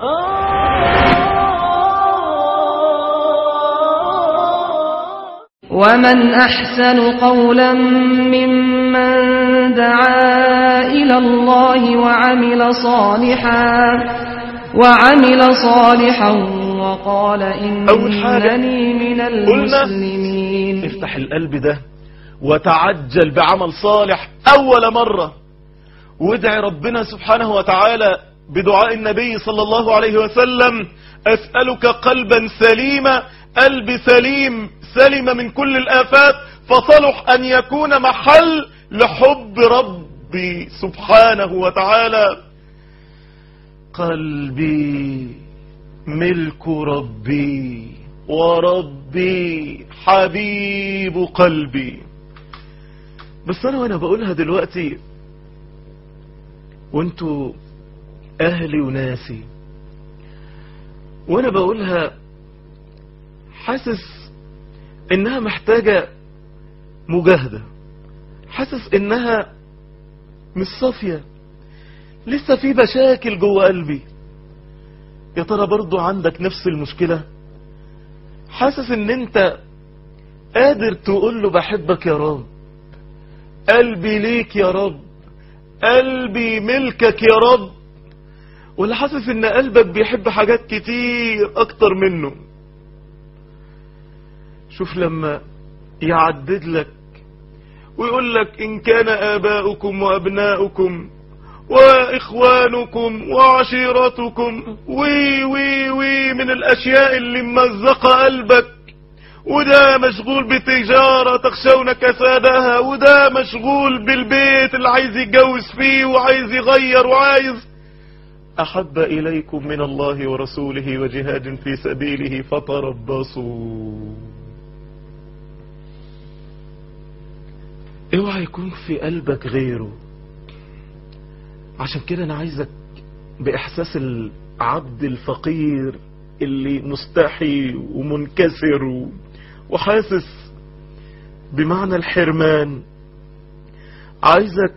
ومن أحسن قولا ممن دعا إلى الله وعمل صالحا وعمل صالحا وقال أول حاجة إنني من قلنا المسلمين افتح القلب ده وتعجل بعمل صالح أول مرة وادعي ربنا سبحانه وتعالى بدعاء النبي صلى الله عليه وسلم أسألك قلبا سليما قلب سليم سلم من كل الآفات فصلح أن يكون محل لحب ربي سبحانه وتعالى قلبي ملك ربي وربي حبيب قلبي بس انا وانا بقولها دلوقتي وانتوا اهلي وناسي وانا بقولها حاسس انها محتاجة مجاهدة حاسس انها مش صافية لسه في مشاكل جوه قلبي يا ترى برضو عندك نفس المشكلة حاسس ان انت قادر تقول له بحبك يا رب قلبي ليك يا رب قلبي ملكك يا رب ولا حاسس ان قلبك بيحب حاجات كتير اكتر منه شوف لما يعدد لك ويقول لك ان كان اباؤكم وابناؤكم واخوانكم وعشيرتكم وي وي وي من الاشياء اللي ممزقه قلبك وده مشغول بتجارة تخشون كسادها وده مشغول بالبيت اللي عايز يتجوز فيه وعايز يغير وعايز أحب إليكم من الله ورسوله وجهاد في سبيله فتربصوا اوعى يكون في قلبك غيره عشان كده انا عايزك باحساس العبد الفقير اللي مستحي ومنكسر و- وحاسس بمعنى الحرمان عايزك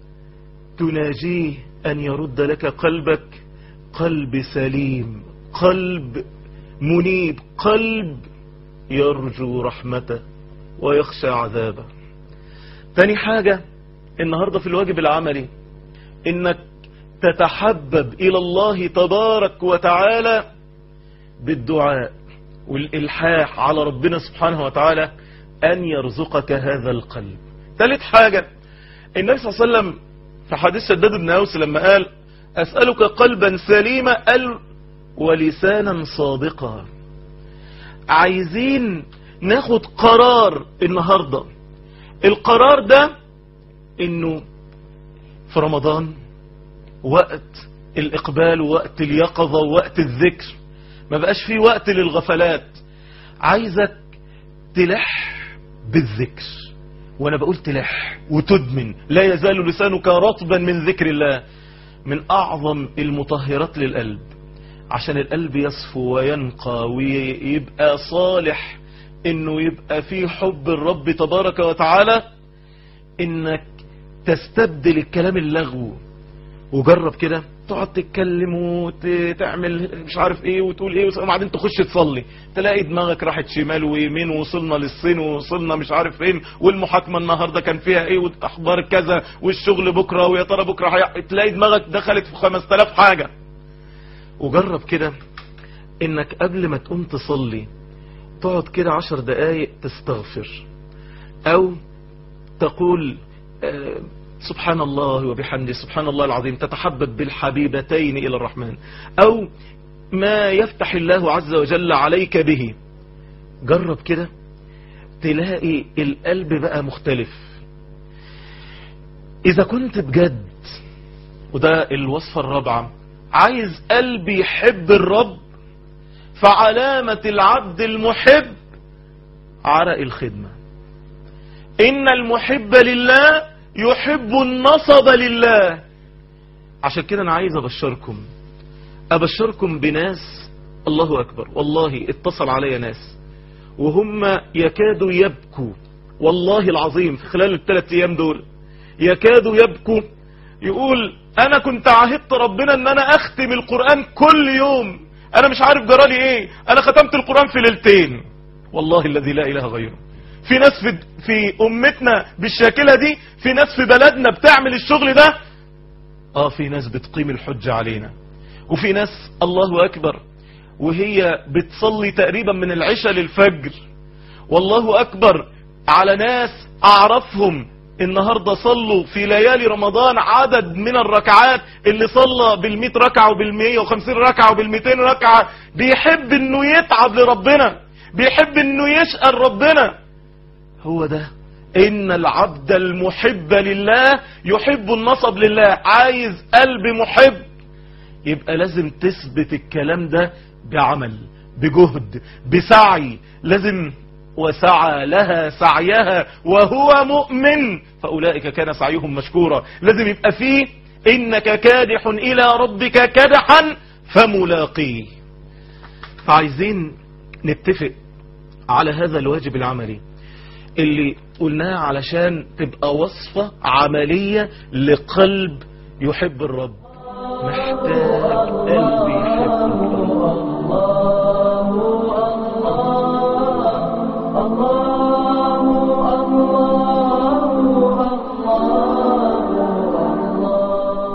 تناجيه ان يرد لك قلبك قلب سليم قلب منيب قلب يرجو رحمته ويخشى عذابه تاني حاجة النهاردة في الواجب العملي انك تتحبب الى الله تبارك وتعالى بالدعاء والالحاح على ربنا سبحانه وتعالى ان يرزقك هذا القلب ثالث حاجة النبي صلى الله عليه وسلم في حديث شداد بن اوس لما قال اسألك قلبا سليما قال ولسانا صادقا عايزين ناخد قرار النهاردة القرار ده انه في رمضان وقت الإقبال ووقت اليقظة ووقت الذكر ما بقاش فيه وقت للغفلات عايزك تلح بالذكر وانا بقول تلح وتدمن لا يزال لسانك رطبا من ذكر الله من اعظم المطهرات للقلب عشان القلب يصفو وينقى ويبقى صالح انه يبقى فيه حب الرب تبارك وتعالى انك تستبدل الكلام اللغو وجرب كده تقعد تتكلم وتعمل مش عارف ايه وتقول ايه وبعدين تخش تصلي تلاقي دماغك راحت شمال ويمين ووصلنا للصين ووصلنا مش عارف فين والمحاكمه النهارده كان فيها ايه والاخبار كذا والشغل بكره ويا ترى بكره هي... تلاقي دماغك دخلت في 5000 حاجه وجرب كده انك قبل ما تقوم تصلي تقعد كده عشر دقايق تستغفر او تقول آه سبحان الله وبحمده سبحان الله العظيم تتحبب بالحبيبتين إلى الرحمن أو ما يفتح الله عز وجل عليك به جرب كده تلاقي القلب بقى مختلف إذا كنت بجد وده الوصفة الرابعة عايز قلبي يحب الرب فعلامة العبد المحب عرق الخدمة إن المحب لله يحب النصب لله عشان كده انا عايز ابشركم ابشركم بناس الله اكبر والله اتصل علي ناس وهم يكادوا يبكوا والله العظيم في خلال الثلاث ايام دول يكادوا يبكوا يقول انا كنت عهدت ربنا ان انا اختم القرآن كل يوم انا مش عارف جرالي ايه انا ختمت القرآن في ليلتين والله الذي لا اله غيره في ناس في, في امتنا بالشاكلة دي في ناس في بلدنا بتعمل الشغل ده اه في ناس بتقيم الحجة علينا وفي ناس الله اكبر وهي بتصلي تقريبا من العشاء للفجر والله اكبر على ناس اعرفهم النهاردة صلوا في ليالي رمضان عدد من الركعات اللي صلى بالمئة ركعة وبالمئة وخمسين ركعة وبالمئتين ركعة بيحب انه يتعب لربنا بيحب انه يشقى ربنا هو ده ان العبد المحب لله يحب النصب لله عايز قلب محب يبقى لازم تثبت الكلام ده بعمل بجهد بسعي لازم وسعى لها سعيها وهو مؤمن فأولئك كان سعيهم مشكورا لازم يبقى فيه إنك كادح إلى ربك كدحا فملاقيه فعايزين نتفق على هذا الواجب العملي اللي قلناه علشان تبقى وصفة عملية لقلب يحب الرب محتاج قلب يحب الرب